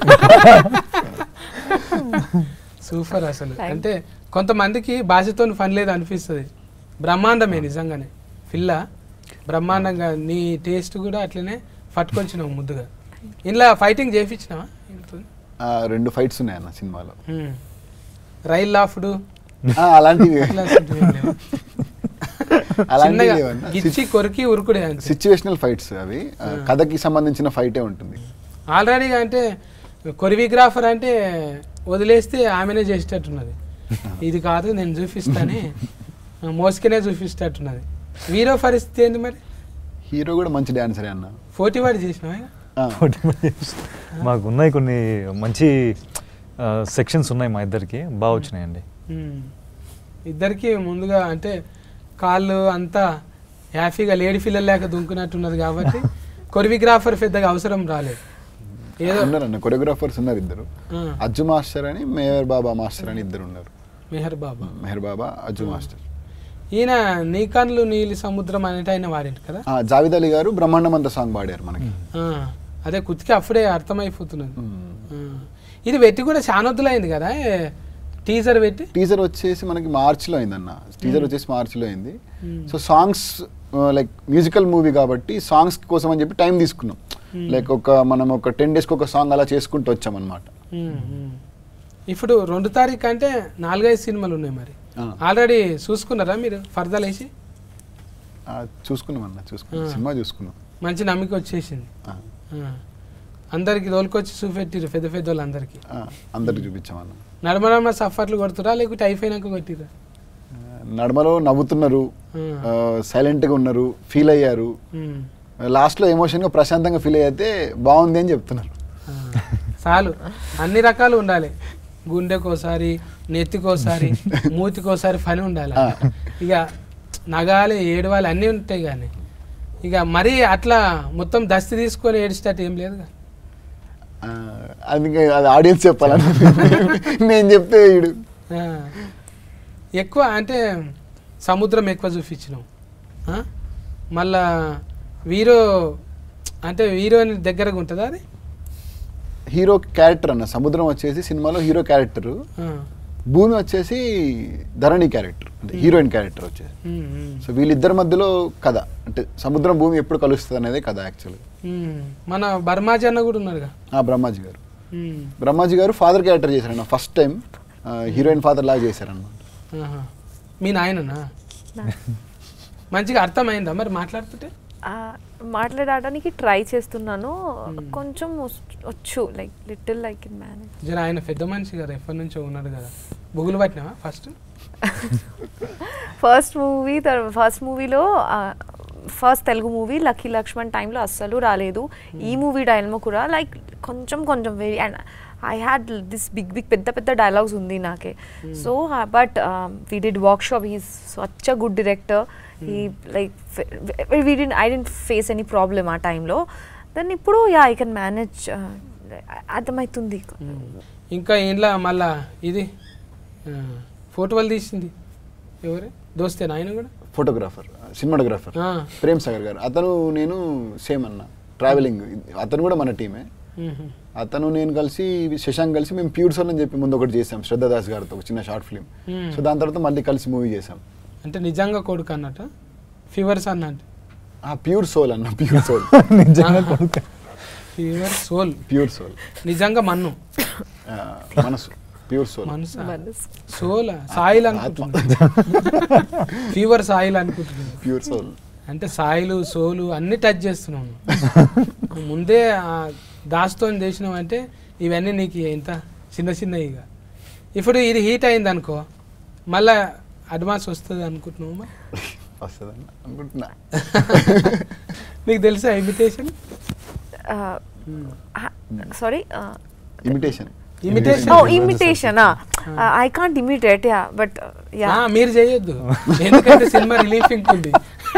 సూపర్ అసలు అంటే కొంతమందికి భాషతో పని లేదు అనిపిస్తుంది బ్రహ్మాండమే నిజంగానే పిల్ల బ్రహ్మాండంగా నీ టేస్ట్ కూడా అట్లనే పట్టుకొచ్చినావు ముద్దుగా ఇంట్లో ఫైటింగ్ చేయించినావా ఇంట్లో? ఆ, రెండు ఫైట్స్ ఉన్నాయి అన్న సినిమాలో హ్మ్. రైల్ లాఫ్డు ఆ, అలాంటివి ఇట్లాంటివి ఏం లేవా? అలాంటివి చిన్నగా లేవన్న. గిచ్చి కొరికి ఉరుకుడే అంతే సిచ్యువేషనల్ ఫైట్స్ అవి ఆ, కథకి సంబంధించిన ఫైటే ఉంటుంది ఆల్రెడీగా అంటే కొరియోగ్రాఫర్ అంటే వదిలేస్తే ఆమెనే చేసేటట్టున్నది ఇది కాదు నేను చూపిస్తానే మోసుకునే చూపిస్తట్టున్నది వీరో పరిస్థితి ఏంది మరి హీరో కూడా మంచి డాన్సరే అన్న పోటీ వాడి చేసినావా ఇక? ఆ, మాకు ఉన్నాయి కొన్ని మంచి సెక్షన్స్ ఉన్నాయి మా ఇద్దరికి బాగా వచ్చినాయండి ఉమ్. ఇద్దరికి ముందుగా అంటే కాళ్ళు అంతా హ్యాపీగా లేడీ పిల్లలు లేక దుంకున్నట్టున్నది కాబట్టి కొరియోగ్రాఫర్ పెద్దగా అవసరం రాలేదు ఏదో ఉన్నారన్న కొరియోగ్రాఫర్స్ ఉన్నారు ఇద్దరు ఆ, అజ్జు మాస్టర్ అని మేయర్ బాబా మాస్టర్ అని ఇద్దరు ఉన్నారు మెహర్ బాబా మెహర్ బాబా అజ్జు మాస్టర్ ఈయన నీ కన్నులు నీలి సముద్రం అనేటి ఆయన వాడింటి కదా ఆ, జావేద్ అలీ గారు బ్రహ్మాండం అంత సాంగ్ పాడారు మనకి ఆ, అదే కుతికి అప్పుడే అర్థమైపోతున్నది మ్మ్. ఆ, ఇది పెట్టి కూడా చాలా వద్దులైంది కదా టీజర్ పెట్టి టీజర్ వచ్చేసి మనకి మార్చిలో అయిందన్న టీజర్ వచ్చేసి మార్చిలో అయింది so songs like musical movie కాబట్టి సాంగ్స్ కోసం అని చెప్పి టైం తీసుకున్నాం లైక్ ఒక మనం ఒక టెన్ డేస్కి ఒక సాంగ్ అలా చేసుకుంటూ వచ్చామన్నమాట ఉమ్, ఉమ్. ఇప్పుడు రెండు తారీఖు అంటే నాలుగైదు సినిమాలు ఉన్నాయి మరి ఆ. ఆల్రెడీ చూసుకున్నారా మీరు ఫర్దర్ వేసి ఆ, చూసుకున్నాం అన్న చూసుకున్నాం ఆ. సినిమా చూసుకున్నాం మంచి నమ్మిక వచ్చేసింది ఆ, ఆ. అందరికి తోలుకొచ్చి చూపెట్టిరు పెద్ద పెద్ద వాళ్ళందరికీ ఆ, అందరికి చూపించామన్న నడమ నడమ సఫర్లు కొడుతురా లేకుంటే అయిపోయినాక కొట్టిరా ఆ, నడమలో నవ్వుతున్నారు ఆ. సైలెంట్గా ఉన్నారు ఫీల్ అయ్యారు ఉమ్. లాస్ట్లో ఎమోషన్గా ప్రశాంతంగా ఫీల్ అయితే బాగుంది అని చెప్తున్నారు ఆ. చాలు అన్ని రకాలు ఉండాలి గుండెకోసారి నెత్తికోసారి మూతికోసారి పని ఉండాలి ఆ. ఇక నగాలి ఏడవాలి అన్నీ ఉంటాయి కానీ ఇక మరీ అట్లా మొత్తం దస్తి తీసుకొని ఏడిచేటట్టు ఏం లేదు ఆ, అది ఇంకా అది ఆడియన్స్ చెప్పాలన్న నేను చెప్తే ఈడు ఎక్కువ అంటే సముద్రం ఎక్కువ చూపించినాం ఆ? మళ్ళా వీరో అంటే హీరోయిన్ దగ్గరగా ఉంటుందా అది హీరో క్యారెక్టర్ అన్న సముద్రం వచ్చేసి సినిమాలో హీరో క్యారెక్టర్ ఆ. భూమి వచ్చేసి ధరణి క్యారెక్టర్ అంటే హీరోయిన్ క్యారెక్టర్ వచ్చేసి ఉమ్, ఉమ్. సో వీళ్ళిద్దరి మధ్యలో కథ అంటే సముద్రం భూమి ఎప్పుడు కలుస్తుంది అనేది కథ యాక్చువల్గా ఉమ్. మన బర్మాజీ అన్న కూడా ఉన్నాడుగా ఆ బ్రహ్మాజీ గారు ఉమ్. బ్రహ్మాజీ గారు ఫాదర్ క్యారెక్టర్ చేశారన్న ఫస్ట్ టైం హీరోయిన్ ఫాదర్ లాగా చేశారన్నమాట ఆహా. మీ నాయననా మంచిగా అర్థమైందా మరి మాట్లాడుతుంటే ఆ, మాట్లాడడానికి ట్రై చేస్తున్నాను కొంచెం వస్- వచ్చు like little like in manage జర ఆయన పెద్ద మనిషి కదా ఎప్పటి నుంచో ఉన్నాడు కదా బుగులు పట్టినావా ఫస్ట్ ఫస్ట్ మూవీ ఫస్ట్ మూవీలో first Telugu movie lucky Lakshman టైంలో అస్సలు రాలేదు ఈ మూవీ టైంలో కూడా లైక్ కొంచెం కొంచెం very and I had this big big పెద్ద పెద్ద డైలాగ్స్ ఉంది నాకే so but we did workshop he's such a good director ఈ like we didn't face any problem ఆ టైంలో దెన్ ఇప్పుడు యా ఐ కెన్ మేనేజ్ అర్థమవుతుంది ఇంకా ఇంట్లో మళ్ళా ఇది ఫోటోలు తీసింది ఎవరు దోస్తేనా ఆయన కూడా ఫోటోగ్రాఫర్ సినిమాటోగ్రాఫర్ ఆ. ప్రేమ్ సాగర్ గారు అతను నేను సేమ్ అన్న ట్రావెలింగ్ అతను కూడా మన టీమే మ్మ్. అతను నేను కలిసి శశాంక్ కలిసి మేము ప్యూర్ సోల్ అని చెప్పి ముందు ఒకటి చేసాం శ్రద్ధాదాస్ గారితో ఒక చిన్న షార్ట్ ఫిల్మ్ మ్మ్. సో దాని తర్వాత మళ్ళీ కలిసి మూవీ చేసాం అంటే నిజంగా కొడుకు అన్నట్టు ఫీవర్స్ అన్నట్టు ఆ ప్యూర్ సోల్ అన్న ప్యూర్ సోల్ నిజంగా కొడుకు ఫీవర్ సోల్ ప్యూర్ సోల్ నిజంగా మన్ను మనసు ప్యూర్ సోల్ మనసు మనసు. సోల్ సాయిల్ అనుకుంటున్నా ఫీవర్ సాయిల్ అనుకుంటున్నాను ప్యూర్ సోల్ అంటే సాయిలు సోలు అన్ని టచ్ చేస్తున్నాను ముందే ఆ దాస్తో చేసినావు అంటే ఇవన్నీ నీకు ఇంత చిన్న చిన్న ఇక ఇప్పుడు ఇది హీట్ అయింది అనుకో మళ్ళా అడ్వాన్స్ వస్తుంది అనుకుంటున్నావు మరి? వస్తుందన్న అనుకుంటున్నా నీకు తెలుసా imitation sorry imitation imitation oh imitation I can't imitate yeah but yeah మీరు చేయొద్దు ఎందుకంటే సినిమా రిలీఫింగ్ ఉంది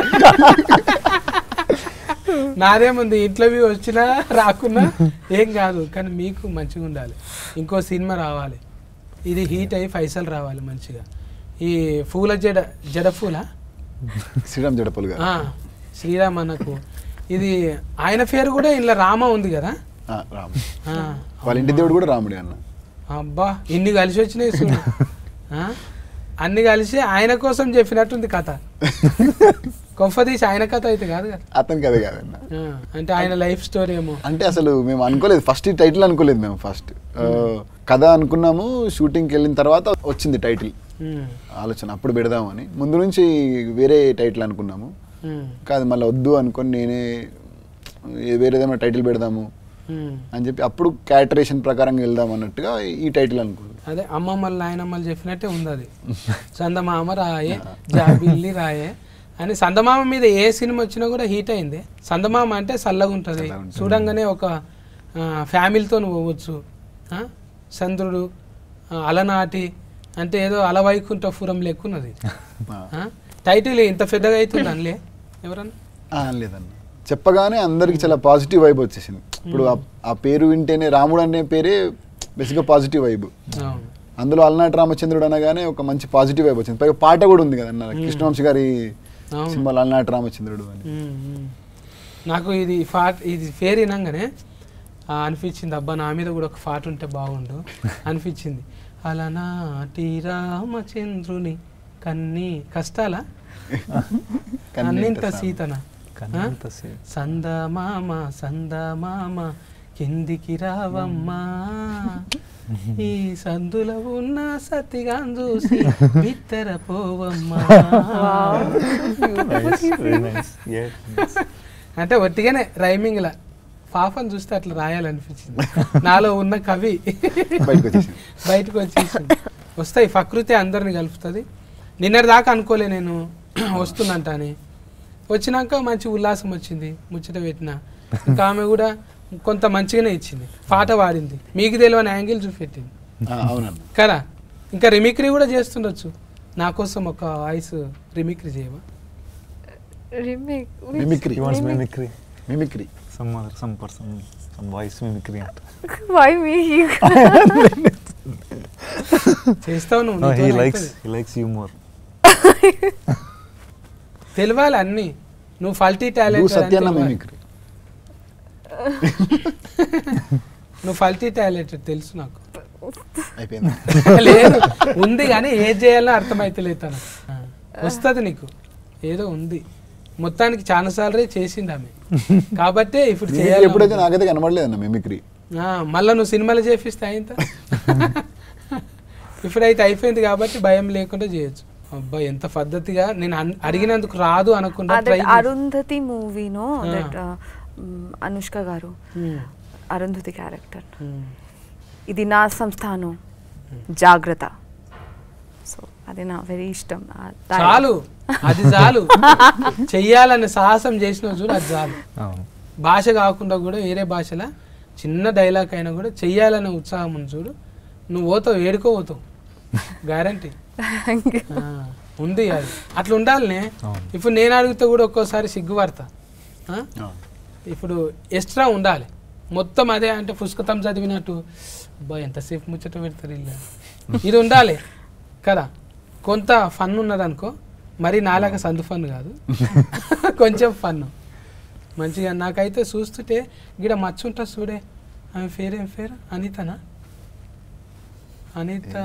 నాదేముంది ఇంటర్వ్యూ వచ్చినా రాకున్నా ఏం కాదు కానీ మీకు మంచిగా ఉండాలి ఇంకో సినిమా రావాలి ఇది హీట్ అయ్యి పైసలు రావాలి మంచిగా ఈ పూల జడ జడ పూల శ్రీరామ్ జడపల్ గారు ఆ, శ్రీరామ్ అన్నకు ఇది ఆయన పేరు కూడా ఇంట్లో రామ ఉంది కదా ఆ, రామ్ ఆ, వాళ్ళ ఇంటి దేవుడు కూడా రాముడే అన్న అబ్బా ఇన్ని కలిసి వచ్చినాయి చూడు. ఆ? అన్ని కలిసి ఆయన కోసం చెప్పినట్టుంది కథ గొప్ప తీసి ఆయన కథ అయితే కాదు కదా అతనికి అదే కాదన్న ఆ, అంటే ఆయన లైఫ్ స్టోరీ ఏమో అంటే అసలు మేము అనుకోలేదు ఫస్ట్ ఈ టైటిల్ అనుకోలేదు మేము ఫస్ట్ కథ అనుకున్నాము షూటింగ్కి వెళ్ళిన తర్వాత వచ్చింది టైటిల్ ఉమ్, ఆలోచన అప్పుడు పెడదామని ముందు నుంచి వేరే టైటిల్ అనుకున్నాము ఉమ్, కాదు మళ్ళీ వద్దు అనుకొని నేనే ఏ- వేరేదేమైనా టైటిల్ పెడదాము ఉమ్. అని చెప్పి అప్పుడు క్యారెక్టరేషన్ ప్రకారం వెళ్దాం అన్నట్టుగా ఈ టైటిల్ అనుకున్నాం అదే అమ్మమ్మలు నాయనమ్మలు చెప్పినట్టే ఉంది అది చందమామ రాయే జాబిల్లి రాయే అని సందమామ మీద ఏ సినిమా వచ్చినా కూడా హీట్ అయింది సందమామ అంటే చల్లగా ఉంటుంది చల్లగా ఉంటుంది. చూడంగానే ఒక ఫ్యామిలీతో పోవచ్చు ఆ? చంద్రుడు ఆ, అలనాటి అంటే ఏదో అలవైకుంఠపురం లెక్కున్నది ఆ. ఆ? టైటిల్ ఇంత పెద్దగా అవుతుంది అనలే ఎవరన్నా ఆ, లేదన్న చెప్పగానే అందరికి చాలా పాజిటివ్ వైబ్ వచ్చేసింది ఇప్పుడు ఆ- ఆ పేరు వింటేనే రాముడు అనే పేరే బేసిక్గా పాజిటివ్ వైబ్ అవును అందులో అలనాటి రామచంద్రుడు అనగానే ఒక మంచి పాజిటివ్ వైబ్ వచ్చింది పైగా పాట కూడా ఉంది కదన్న కృష్ణవంశీ గారి అవును. సినిమాలో అలనాటి రామచంద్రుడు అని మ్మ్, మ్మ్. నాకు ఇది ఫా ఇది పేరు వినంగానే ఆ, అనిపించింది అబ్బా నా మీద కూడా ఒక పాట ఉంటే బాగుండు అనిపించింది అలనాటి రామచంద్రుని కన్ని కష్టాలా అన్నింత సీతన కన్నంత సే- సందమామ సందమామ కిందికి రావమ్మా ఈ సందులో ఉన్న సతిగాన్ చూసి బిత్తర పోవమ్మా Nice, very nice. Yeah, nice. అంటే ఒట్టిగానే రైమింగ్ లా పాపని చూస్తే అట్లా రాయాలనిపించింది నాలో ఉన్న కవి బయటకు వచ్చేసింది బయటకు వచ్చేసింది వస్తాయి ప్రకృతి అందరిని కలుపుతుంది నిన్నటి దాకా అనుకోలే నేను వస్తుందంట అని వచ్చినాక మంచి ఉల్లాసం వచ్చింది ముచ్చట పెట్టిన ఇంకా ఆమె కూడా కొంత మంచిగానే ఇచ్చింది పాట పాడింది మీకు తెలియని యాంగిల్ చూపెట్టింది ఆ, అవునన్న కదా ఇంకా రిమిక్రీ కూడా చేస్తుండొచ్చు నా కోసం ఒక వాయిస్ రిమిక్రీ చేయవా Remake. Which- mimicry He wants mimicry. Mimicry Some other, some person, some voice mimicry. అంట. Why me? చేస్తావు నువ్వు No, he నీతోనే likes, అవుతుంది. he likes you more. తెలియాలి అన్ని నువ్వు ఫల్టీ నువ్వు టాలెంట్ సత్యాన్న మిమిక్రీ నువ్వు ఫల్టీ టాలెంట్ తెలుసు నాకు అయిపోయింది లేదు ఉంది కానీ ఏది చేయాలో అర్థమైతలేదు తను వస్తుంది నీకు ఏదో ఉంది మొత్తానికి చాలా సార్లు చేసింది ఆమె కాబట్టే ఇప్పుడు మిమిక్రీ చేయాలి ఎప్పుడైతే నాకైతే కనబడలేదన్న మిమిక్రీ మళ్ళీ నువ్వు సినిమాలు చేపిస్తే అయింత ఇప్పుడైతే అయిపోయింది కాబట్టి భయం లేకుండా చేయొచ్చు అబ్బా ఎంత పద్ధతిగా నేను అన్- అడిగినందుకు రాదు అనకుండా Uh, try that Arundhati movie, no? Ah. That uh, um, Anushka garu, Arundhati character. ఇది నా సంస్థానం జాగ్రత్త సో అది నా వెరీ ఇష్టం ఆ dialogue. చాలు అది చాలు చెయ్యాలనే సాహసం చేసిన చూడు అది చాలు అవును భాష కాకుండా కూడా వేరే భాషల చిన్న డైలాగ్ అయినా కూడా చెయ్యాలనే ఉత్సాహం ఉంది చూడు నువ్వు పోతావు ఏడుకో పోతావు గ్యారంటీ Thank you. ఉంది అది అట్లా ఉండాలనే అవును. ఇప్పుడు నేను అడిగితే కూడా ఒక్కోసారి సిగ్గుపడతా ఆ? ఇప్పుడు ఎక్స్ట్రా ఉండాలి మొత్తం అదే అంటే పుస్తకం చదివినట్టు అబ్బా ఎంతసేపు ముచ్చట పెడతారు ఇల్లు ఇది ఉండాలి కదా కొంత ఫన్ ఉన్నదనుకో మరి నాలాగా సందు ఫన్ కాదు కొంచెం ఫన్ మంచిగా నాకైతే చూస్తుంటే గిడ మచ్చ ఉంటుంది చూడే ఆమె పేరు ఏం పేరు అనితనా అనిత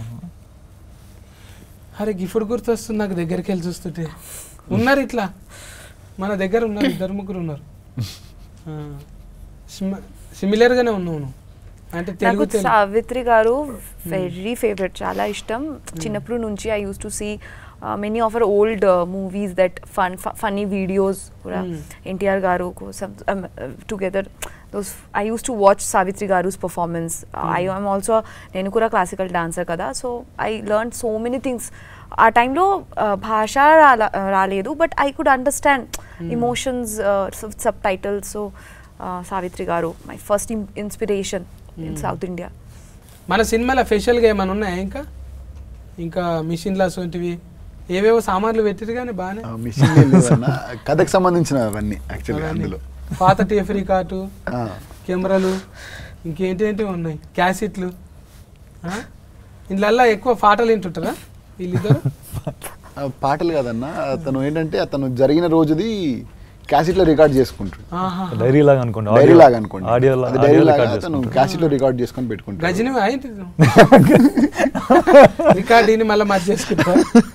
అరే గిఫ్ట్ గుర్తొస్తుంది నాకు దగ్గరికి వెళ్ళి చూస్తుంటే ఉన్నారు ఇట్లా మన దగ్గర ఉన్నారు ఇద్దరు ముగ్గురు ఉన్నారు సిమిలర్ గానే ఉన్నావు నువ్వు అంటే తెలుగు నాకు తెలుగు సావిత్రి గారు వెరీ ఫేవరెట్ చాలా ఇష్టం చిన్నప్పుడు నుంచి I used to see many of our old movies that fun funny videos కూడా Hmm. ఎన్టీఆర్ గారు కోసం together those I used to watch Savitri గారుస్ పర్ఫార్మెన్స్ ఐ ఆమ్ ఆల్సో నేను కూడా క్లాసికల్ డాన్సర్ కదా so I learn so many things ఆ టైంలో భాష రాల- రాలేదు but I could understand emotions subtitles so Savitri గారు my first inspiration in south India మన సినిమాలో స్పెషల్గా ఏమైనా ఉన్నాయా ఇంకా ఇంకా మిషన్లు అటువంటివి ఏవేవో సామాన్లు పెట్టిరు కానీ బాగానే మిషన్ లేదన్న కథకు సంబంధించిన అవన్నీ యాక్చువల్లీ అవన్నీ. అందులో పాత టేప్ రికార్డు ఆ, కెమెరాలు ఇంకేంటేంటి ఉన్నాయి క్యాసెట్లు ఆ? ఇందులో ఎక్కువ పాటలు వింటుంటారా వీళ్ళిద్దరు ఆ, పాటలు కాదన్న అతను ఏంటంటే అతను జరిగిన రోజుది క్యాసెట్ లో రికార్డ్ చేసుకుంటాడు ఆహా. డైరీ లాగా అనుకోండి డైరీ audio- లాగా అనుకోండి audio అది audio డైరీ record లాగా అతను చేసుకుంటాడు. క్యాసెట్ లో రికార్డ్ చేసుకొని పెట్టుకుంటాడు గజని ఏంటి రికార్డ్ దీన్ని మళ్ళీ మధ్య చేసుకుంటా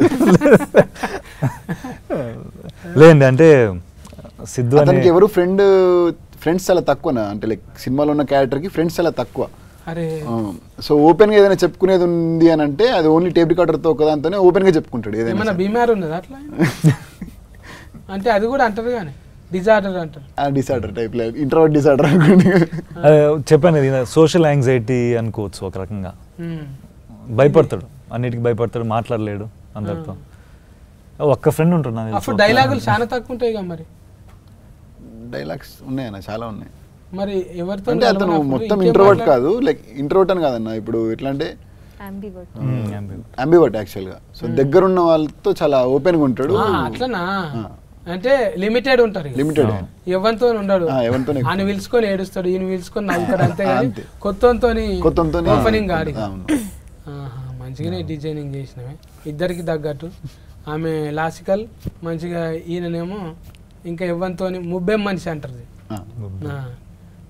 లేదండి అంటే సిద్ధు అనే అతనికి ఎవరు ఫ్రెండ్ ఫ్రెండ్స్ చాలా తక్కువ అంటే లైక్ సినిమాలో ఉన్న క్యారెక్టర్ కి ఫ్రెండ్స్ చాలా తక్కువ అరే సో ఓపెన్ గా ఏదైనా చెప్పుకునేది ఉంది అని అంటే అది ఓన్లీ టేప్ రికార్డర్ తో ఒకదాంతోనే ఓపెన్ గా చెప్పుకుంటాడు ఏదైనా ఏమన్నా బీమార్ ఉన్నది అట్లా అంటే అది కూడా అంటారు కానీ డిజార్డర్ అంటారు డిసార్డర్ టైప్ ఇంట్రోవర్ట్ డిసార్డర్ అనుకోండి అదే చెప్పాను ఇది సోషల్ యాంగ్జైటీ అనుకోవచ్చు ఒక రకంగా ఉమ్. భయపడతాడు అన్నిటికీ భయపడతాడు మాట్లాడలేడు అందరితో ఒక్క ఫ్రెండ్ ఉంటాడు నాకు తెలిసి. అప్పుడు డైలాగులు చాలా తక్కువ ఉంటాయి కదా మరి డైలాగ్స్ ఉన్నాయన్న చాలా ఉన్నాయి మరి ఎవరితో అంటే అతను కలవనప్పుడు మొత్తం ఇంకేం ఇంట్రోవర్ట్ మాట్లాడ- కాదు లైక్ ఇంట్రోవర్ట్ అని కాదన్న ఇప్పుడు ఎట్లా అంటే ambivert hmm, ambivert. Ambivert actual గా సో దగ్గరున్న వాళ్ళతో చాలా ఓపెన్ గా ఉంటాడు ఆ, అట్లనా ఆ. అంటే లిమిటెడ్ ఉంటారు ఇక. లిమిటెడ్ ఎవరితో ఉండడు ఆ, ఎవరితోనే ఆయన పిలుచుకొని ఏడుస్తాడు ఈయన పిలుచుకొని నవ్వుతాడు అంతే కానీ అంతే. కొత్తతోని కొత్తతోని ఓపెనింగ్ గాడి అవును. ఆహా, మంచిగానే డిజైనింగ్ చేసినవే ఇద్దరికి తగ్గట్టు ఆమె లాసికల్ మంచిగా ఈయననేమో ఇంకా ఇవ్వంతోని ముబ్బెం మనిషి అంటారు ఆ. ఆ,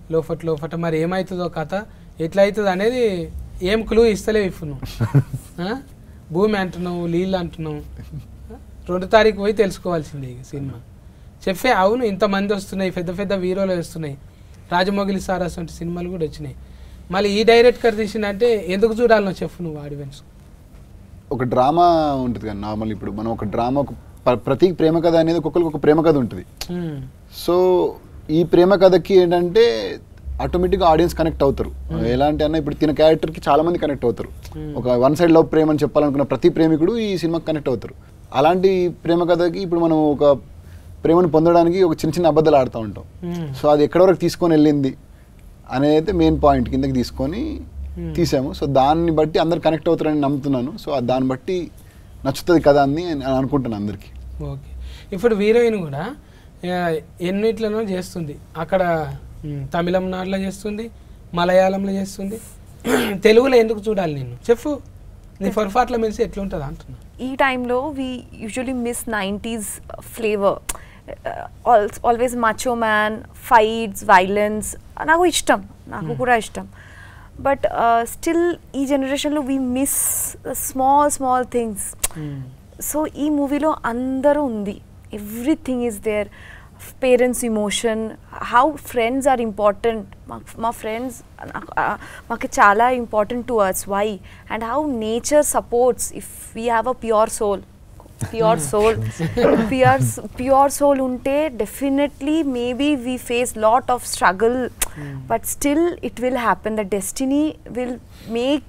లోఫట్ లోఫట మరి ఏమవుతుందో కథ ఎట్లా అవుతుంది అనేది ఏం క్లూ ఇస్తలేవు ఇప్పుడు నువ్వు ఆ? భూమి అంటున్నావు నీళ్ళు అంటున్నావు ఆ? రెండు తారీఖు పోయి తెలుసుకోవాల్సిందే ఇక సినిమా చెప్పే అవును ఇంతమంది వస్తున్నాయి పెద్ద పెద్ద హీరోలు వస్తున్నాయి రాజమౌళి సార్ అసలు సినిమాలు కూడా వచ్చినాయి మళ్ళీ ఈ డైరెక్టర్ తీసిందంటే ఎందుకు చూడాలనో చెప్పు నువ్వు ఆడియన్స్ ఒక డ్రామా ఉంటుంది కదా నార్మల్ ఇప్పుడు మనం ఒక డ్రామా ఒక ప్ర- ప్రతి ప్రేమ కథ అనేది ఒక్కొక్కరికి ఒక ప్రేమ కథ ఉంటుంది సో ఈ ప్రేమ కథకి ఏంటంటే ఆటోమేటిక్గా ఆడియన్స్ కనెక్ట్ అవుతారు ఎలా అంటే అన్న ఇప్పుడు తిన క్యారెక్టర్కి చాలా మంది కనెక్ట్ అవుతారు ఒక వన్ సైడ్ లవ్ ప్రేమ అని చెప్పాలనుకున్న ప్రతి ప్రేమికుడు ఈ సినిమాకి కనెక్ట్ అవుతారు అలాంటి ప్రేమ కథకి ఇప్పుడు మనం ఒక ప్రేమను పొందడానికి ఒక చిన్న చిన్న అబద్ధాలు ఆడుతూ ఉంటాం సో అది ఎక్కడి వరకు తీసుకొని వెళ్ళింది అనేది అయితే మెయిన్ పాయింట్ కిందకి తీసుకొని తీసాము సో దాన్ని బట్టి అందరు కనెక్ట్ అవుతారని నమ్ముతున్నాను సో ఆ దాన్ని బట్టి నచ్చుతుంది కదా అని నేను అనుకుంటున్నాను అందరికీ ఓకే ఇప్పుడు హీరోయిన్ కూడా ఆ, ఎన్నిట్లలో చేస్తుంది అక్కడ మ్, తమిళనాడులో చేస్తుంది మలయాళంలో చేస్తుంది తెలుగులో ఎందుకు చూడాలి నేను చెప్పు నీ పొరపాట్ల మెలిసి ఎట్లుంటుంది అంటున్నా ఈ టైంలో we usually miss nineties flavour always macho man fights violence నాకు ఇష్టం నాకు కూడా ఇష్టం బట్ స్టిల్ ఈ జనరేషన్లో we miss small small things so ఈ మూవీలో అందరూ ఉంది everything is there parents emotion how friends are important మా ఫ్రెండ్స్ మాకు చాలా important to us why and how nature supports if we have a pure soul pure soul pure pure soul ఉంటే definitely maybe we face lot of struggle but still it will happen the destiny will make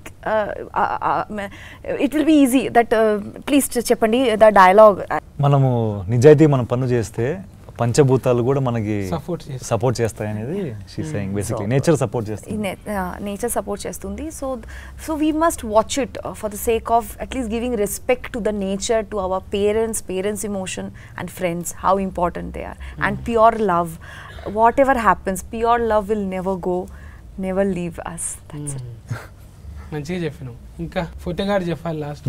it will be easy that please చెప్పండి the dialogue మనము నిజాయితీ మనం పన్ను చేస్తే పంచభూతాలు కూడా మనకి Support చేస్తాయి. సపోర్ట్ చేస్తాయి అనేది she saying basically nature support చేస్తుంది నేచర్ సపోర్ట్ చేస్తుంది so so we must watch it for the sake of at least giving respect to the nature to our parents parents emotion and friends how important they are and pure love whatever happens pure love will never go never leave us that's it మంచిగా చెప్పినావు ఇంకా ఫుట్టగాడు చెప్పాలి last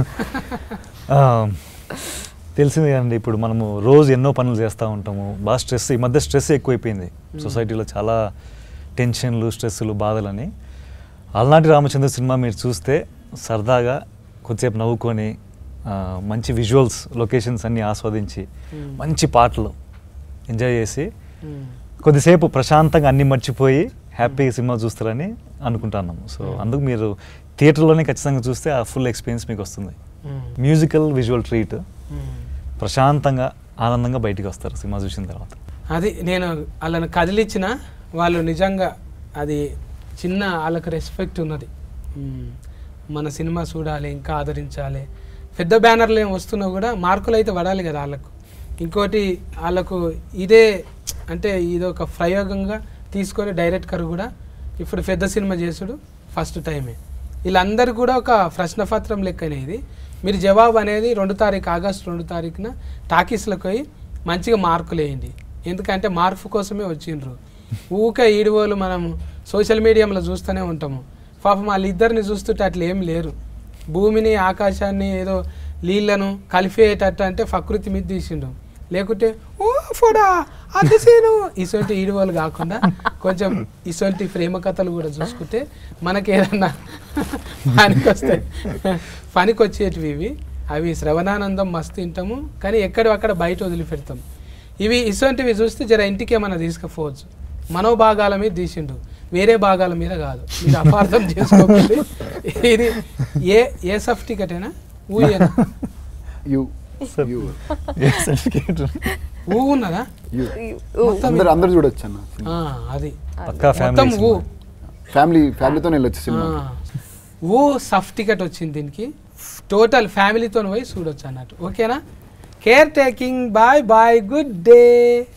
ఆ, తెలిసింది కదండి ఇప్పుడు మనము రోజు ఎన్నో పనులు చేస్తూ ఉంటాము బాగా స్ట్రెస్ ఈ మధ్య స్ట్రెస్ ఎక్కువైపోయింది సొసైటీలో చాలా టెన్షన్లు స్ట్రెస్లు బాధలని అలనాటి రామచంద్ర సినిమా మీరు చూస్తే సరదాగా కొద్దిసేపు నవ్వుకొని ఆ, మంచి విజువల్స్ లొకేషన్స్ అన్నీ ఆస్వాదించి మంచి పాటలు ఎంజాయ్ చేసి కొద్దిసేపు ప్రశాంతంగా అన్ని మర్చిపోయి హ్యాపీగా సినిమా చూస్తారని అనుకుంటున్నాము సో అందుకు మీరు థియేటర్లోనే ఖచ్చితంగా చూస్తే ఆ ఫుల్ ఎక్స్పీరియన్స్ మీకు వస్తుంది మ్యూజికల్ విజువల్ ట్రీట్ ప్రశాంతంగా ఆనందంగా బయటికి వస్తారు సినిమా చూసిన తర్వాత అది నేను వాళ్ళని కదిలిచ్చిన వాళ్ళు నిజంగా అది చిన్న వాళ్ళకి రెస్పెక్ట్ ఉన్నది మ్మ్. మన సినిమా చూడాలి ఇంకా ఆదరించాలి పెద్ద బ్యానర్లు ఏం వస్తున్నా కూడా మార్కులు అయితే పడాలి కదా వాళ్ళకు ఇంకోటి వాళ్ళకు ఇదే అంటే ఇది ఒక ప్రయోగంగా తీసుకొని డైరెక్టర్ కూడా ఇప్పుడు పెద్ద సినిమా చేసుడు ఫస్ట్ టైమే వీళ్ళందరూ కూడా ఒక ప్రశ్నపత్రం లెక్కనే ఇది మీరు జవాబు అనేది రెండు తారీఖు ఆగస్టు రెండు తారీఖున టాకీస్లకు పోయి మంచిగా మార్కులు వేయండి ఎందుకంటే మార్పు కోసమే వచ్చిండ్రు ఊకే ఈడివోలు మనం సోషల్ మీడియాలో చూస్తూనే ఉంటాము పాపం వాళ్ళిద్దరిని చూస్తుంటే అట్లా ఏం లేరు భూమిని ఆకాశాన్ని ఏదో నీళ్లను కలిపేటట్టు అంటే ప్రకృతి మీద తీసిండు లేకుంటే ఓ ఫోడా అది సీను ఇసొంటి ఈడువలు కాకుండా కొంచెం ఇసొంటి ప్రేమ కథలు కూడా చూసుకుంటే మనకి ఏదన్నా పనికి వస్తాయి పనికి వచ్చేటివి ఇవి అవి శ్రవణానందం మస్తు తింటాము కానీ ఎక్కడక్కడ బయట వదిలిపెడతాం ఇవి ఇసొంటివి చూస్తే జర ఇంటికి ఏమైనా తీసుకుపోవచ్చు మనోభాగాల మీద తీసిండు వేరే భాగాల మీద కాదు మీరు అపార్థం చేసుకోకండి ఇది ఏ ఏ సర్టిఫికెటేనా ఊయేనా యూ యూ ఊ ఉన్నదా యూ మొత్తం అందరు అందరు చూడొచ్చు అన్న ఆ, అది పక్కా మొత్తం ఫ్యామిలీ ఊ ఫ్యామిలీ ఫ్యామిలీతో వెళ్ళొచ్చు సినిమా ఆ, ఊ సఫ్ టికెట్ వచ్చింది దీనికి టోటల్ ఫ్యామిలీతో పోయి చూడొచ్చు అన్నట్టు ఓకేనా care taking bye bye good day